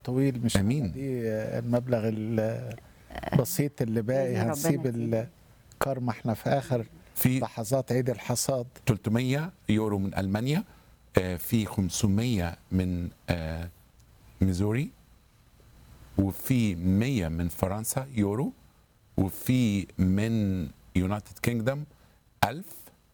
طويل مش أمين. دي المبلغ البسيط اللي باقي بإذن ربنا هنسيب يزيد. الكرم احنا في اخر في لحظات عيد الحصاد 300 يورو من المانيا آه، في 500 من آه، ميزوري وفي 100 من فرنسا يورو وفي من يونايتد كينجدم 1000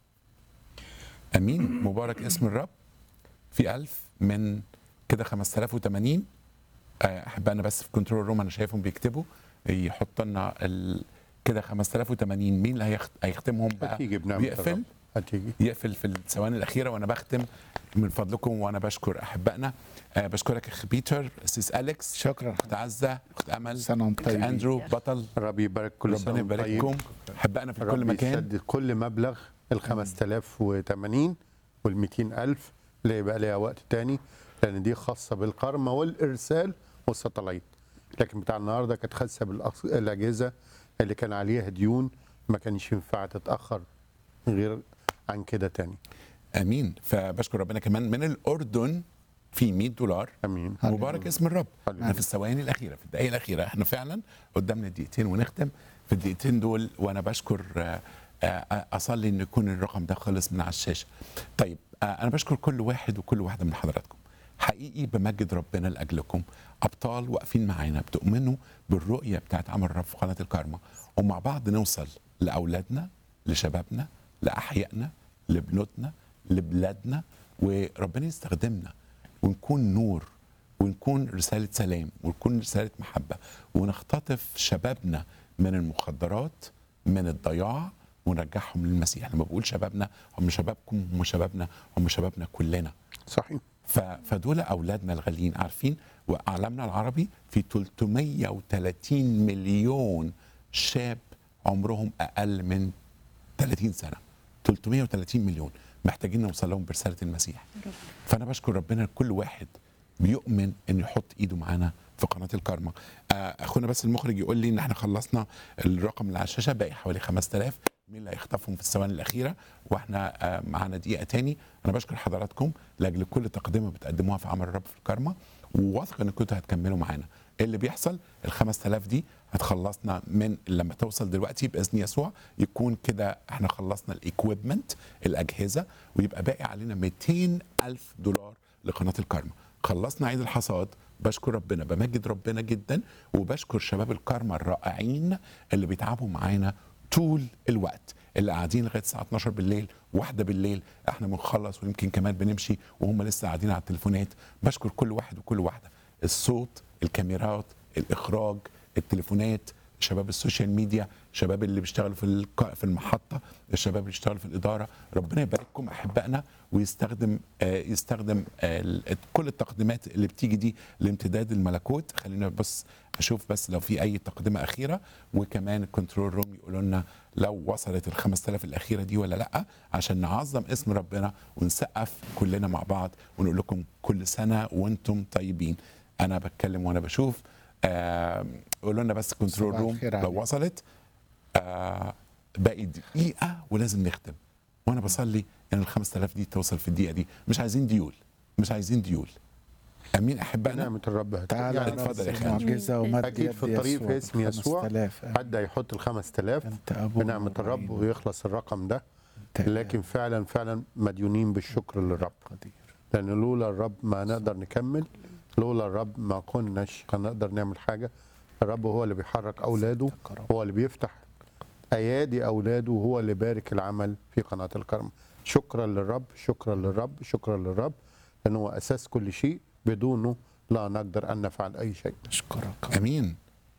امين مبارك اسم الرب في 1000 من كده 5080 آه، احبائنا بس في كنترول روم انا شايفهم بيكتبوا يحط لنا ال... كده 5080 مين اللي هيخت... هيختمهم بقى هتيجي بنعمة بيقفل الرب. هتيجي يقفل في الثواني الاخيره وانا بختم من فضلكم وانا بشكر احبائنا آه بشكرك اخ بيتر اسيس اليكس شكرا اخت عزه اخت امل سنة وانتم أخت طيبين. اندرو بطل الرب يبارك كل سنة ربنا وأنت طيب. يبارككم احبائنا في كل الرب مكان يسدد كل مبلغ ال 5080 وال 200000 اللي يبقى ليها وقت تاني لان دي خاصه بالقرمه والارسال والساتلايت لكن بتاع النهارده كانت خاصه بالاجهزه اللي كان عليها ديون ما كانش ينفع تتاخر غير عن كده تاني امين فبشكر ربنا كمان من الاردن في 100 دولار امين مبارك اسم الرب هللويا. احنا في الثواني الاخيره في الدقائق الاخيره احنا فعلا قدامنا دقيقتين ونختم في الدقيقتين دول وانا بشكر آه، آه، اصلي ان يكون الرقم ده خلص من على الشاشه طيب آه، انا بشكر كل واحد وكل واحده من حضراتكم حقيقي بمجد ربنا لاجلكم ابطال واقفين معانا بتؤمنوا بالرؤيه بتاعت عمل الرب في قناه الكارما ومع بعض نوصل لاولادنا لشبابنا لاحيائنا لبنوتنا لبلادنا وربنا يستخدمنا ونكون نور ونكون رسالة سلام ونكون رسالة محبة ونختطف شبابنا من المخدرات من الضياع ونرجعهم للمسيح لما بقول شبابنا هم شبابكم هم شبابنا هم شبابنا كلنا صحيح ف- فدول اولادنا الغاليين عارفين وعالمنا العربي في 330 مليون شاب عمرهم اقل من 30 سنه 330 مليون محتاجين نوصل لهم برساله المسيح فانا بشكر ربنا لكل واحد بيؤمن انه يحط ايده معانا في قناه الكارما آه، اخونا بس المخرج يقول لي ان احنا خلصنا الرقم اللي على الشاشه باقي حوالي 5000 مين اللي هيخطفهم في الثواني الاخيره واحنا آه، معانا دقيقه تاني انا بشكر حضراتكم لاجل كل تقدمه بتقدموها في عمل الرب في الكارما وواثق ان كنتوا هتكملوا معانا إيه اللي بيحصل ال 5000 دي هتخلصنا من لما توصل دلوقتي باذن يسوع يكون كده احنا خلصنا الايكويبمنت الاجهزه ويبقى باقي علينا 200 الف دولار لقناه الكارما خلصنا عيد الحصاد بشكر ربنا بمجد ربنا جدا وبشكر شباب الكارما الرائعين اللي بيتعبوا معانا طول الوقت اللي قاعدين لغايه الساعه 12 بالليل واحدة بالليل احنا بنخلص ويمكن كمان بنمشي وهم لسه قاعدين على التليفونات بشكر كل واحد وكل واحده الصوت الكاميرات الاخراج التليفونات شباب السوشيال ميديا شباب اللي بيشتغلوا في الك- في المحطه الشباب اللي بيشتغلوا في الاداره ربنا يبارككم احبائنا ويستخدم آه، يستخدم آه، ال- كل التقديمات اللي بتيجي دي لامتداد الملكوت خلينا بس اشوف بس لو في اي تقدمه اخيره وكمان الكنترول روم يقولوا لنا لو وصلت ال 5000 الاخيره دي ولا لا عشان نعظم اسم ربنا ونسقف كلنا مع بعض ونقول لكم كل سنه وانتم طيبين انا بتكلم وانا بشوف آه قولوا لنا بس كنترول صباح روم الخير لو عليكم. وصلت آه باقي دقيقه ولازم نختم وانا بصلي ان ال 5000 دي توصل في الدقيقه دي مش عايزين ديول مش عايزين ديول امين احبائنا نعمه الرب هتيجي. تعالى يعني اتفضل يا رب خالد. معجزه ومد اكيد يد في الطريق يسوع في اسم يسوع 5000 حد هيحط ال 5000 انت ابو بنعمه الرب ويخلص الرقم ده أنت لكن فعلا فعلا مديونين بالشكر للرب قدير لان لولا الرب ما نقدر نكمل لولا الرب ما كناش هنقدر نعمل حاجه الرب هو اللي بيحرك اولاده هو اللي بيفتح ايادي اولاده هو اللي بارك العمل في قناه الكرم شكرا للرب شكرا للرب شكرا للرب لانه هو اساس كل شيء بدونه لا نقدر ان نفعل اي شيء اشكرك امين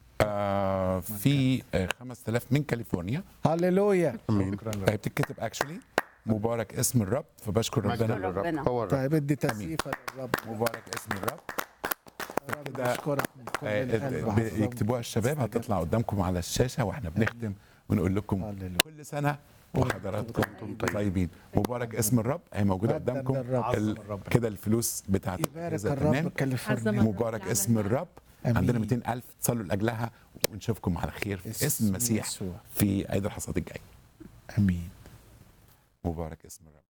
آه في آه 5000 من كاليفورنيا هللويا امين هي بتتكتب اكشولي مبارك اسم الرب فبشكر مجدا ربنا ربنا. للرب هو الرب طيب ادي تسقيفه للرب مبارك اسم الرب كده اشكرك من كل آه، القلب ب- يكتبوها الشباب هتطلع قدامكم على الشاشه واحنا بنختم ونقول لكم هللويا. كل سنه وحضراتكم طيبين مبارك اسم الرب هي موجوده مجداً قدامكم للرب. ال- كده الفلوس بتاعت يبارك الأجهزة الرب تمام كاليفورنيا مبارك اسم الرب آمين. عندنا 200000 تصلوا لاجلها ونشوفكم على خير في اسم المسيح يسوع. في عيد الحصاد الجاي امين مبارك اسم الرب